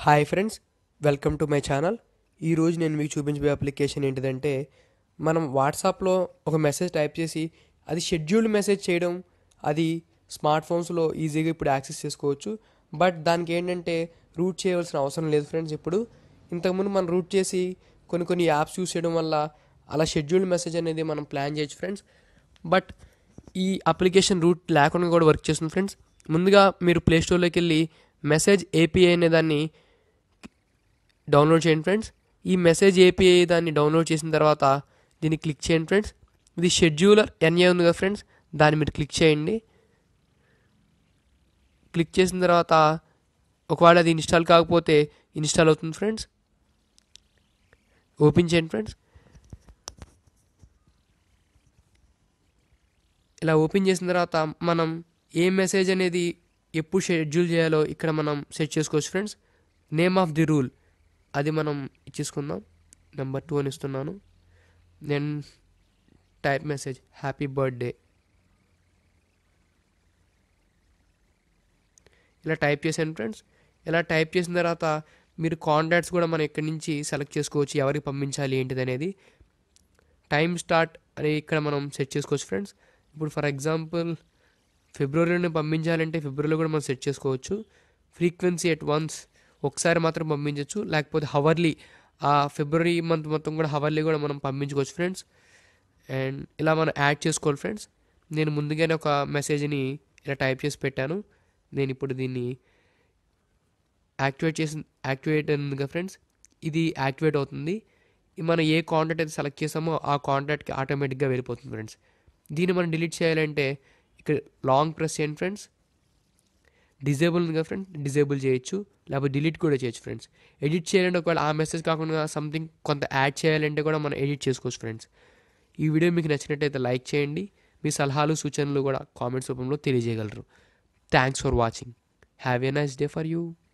hi friends welcome to my channel ఈరోజు నేను మీకు చూపించబోయే అప్లికేషన్ ఏంటిదంటే మనం వాట్సాప్లో ఒక మెసేజ్ టైప్ చేసి అది షెడ్యూల్డ్ మెసేజ్ చేయడం అది స్మార్ట్ ఫోన్స్లో ఈజీగా ఇప్పుడు యాక్సెస్ చేసుకోవచ్చు బట్ దానికి ఏంటంటే రూట్ చేయవలసిన అవసరం లేదు ఫ్రెండ్స్ ఇప్పుడు ఇంతకుముందు మనం రూట్ చేసి కొన్ని కొన్ని యాప్స్ యూస్ చేయడం వల్ల అలా షెడ్యూల్డ్ మెసేజ్ అనేది మనం ప్లాన్ చేయొచ్చు ఫ్రెండ్స్ బట్ ఈ అప్లికేషన్ రూట్ లేకుండా కూడా వర్క్ చేస్తుంది ఫ్రెండ్స్ ముందుగా మీరు ప్లే స్టోర్లోకి వెళ్ళి మెసేజ్ ఏపీఐ అనే దాన్ని డౌన్లోడ్ చేయండి ఫ్రెండ్స్ ఈ మెసేజ్ ఏపీఐ దాన్ని డౌన్లోడ్ చేసిన తర్వాత దీన్ని క్లిక్ చేయండి ఫ్రెండ్స్ ఇది షెడ్యూలర్ ఎన్ఏ ఉంది కదా ఫ్రెండ్స్ దాన్ని మీరు క్లిక్ చేయండి క్లిక్ చేసిన తర్వాత ఒకవేళ అది ఇన్స్టాల్ కాకపోతే ఇన్స్టాల్ అవుతుంది ఫ్రెండ్స్ ఓపెన్ చేయండి ఫ్రెండ్స్ ఇలా ఓపెన్ చేసిన తర్వాత మనం ఏ మెసేజ్ అనేది ఎప్పుడు షెడ్యూల్ చేయాలో ఇక్కడ మనం సెట్ చేసుకోవచ్చు friends name of the rule అది మనం ఇచ్చేసుకుందాం నెంబర్ టూ అని ఇస్తున్నాను then type message happy birthday ఇలా టైప్ చేశాను ఫ్రెండ్స్ ఇలా టైప్ చేసిన తర్వాత మీరు కాంటాక్ట్స్ కూడా మనం ఇక్కడి నుంచి సెలెక్ట్ చేసుకోవచ్చు ఎవరికి పంపించాలి ఏంటిది అనేది టైం స్టార్ట్ అని ఇక్కడ మనం సెట్ చేసుకోవచ్చు ఫ్రెండ్స్ ఇప్పుడు ఫర్ ఎగ్జాంపుల్ ఫిబ్రవరిలోనే పంపించాలంటే ఫిబ్రవరిలో కూడా మనం సెట్ చేసుకోవచ్చు ఫ్రీక్వెన్సీ ఎట్ వన్స్ ఒకసారి మాత్రం పంపించవచ్చు లేకపోతే హవర్లీ ఆ ఫిబ్రవరి మంత్ మొత్తం కూడా హవర్లీ కూడా మనం పంపించుకోవచ్చు ఫ్రెండ్స్ అండ్ ఇలా మనం యాడ్ చేసుకోవాలి ఫ్రెండ్స్ నేను ముందుగానే ఒక మెసేజ్ని ఇలా టైప్ చేసి పెట్టాను నేను ఇప్పుడు దీన్ని యాక్టివేట్ చేసి యాక్టివేట్ అయిందిగా ఫ్రెండ్స్ ఇది యాక్టివేట్ అవుతుంది మనం ఏ కాంటాక్ట్ అయితే సెలెక్ట్ చేసామో ఆ కాంటాక్ట్కి ఆటోమేటిక్గా వెళ్ళిపోతుంది ఫ్రెండ్స్ దీన్ని మనం డిలీట్ చేయాలంటే ఇక్కడ లాంగ్ ప్రెస్ చేయండి ఫ్రెండ్స్ డిజేబుల్ ఉంది కదా ఫ్రెండ్స్ డిజేబుల్ చేయొచ్చు లేకపోతే డిలీట్ కూడా చేయొచ్చు ఫ్రెండ్స్ ఎడిట్ చేయాలంటే ఒకవేళ ఆ మెసేజ్ కాకుండా సంథింగ్ కొంత యాడ్ చేయాలంటే కూడా మనం ఎడిట్ చేసుకోవచ్చు ఫ్రెండ్స్ ఈ వీడియో మీకు నచ్చినట్టయితే లైక్ చేయండి మీ సలహాలు సూచనలు కూడా కామెంట్స్ రూపంలో తెలియజేయగలరు thanks for watching have a nice day for you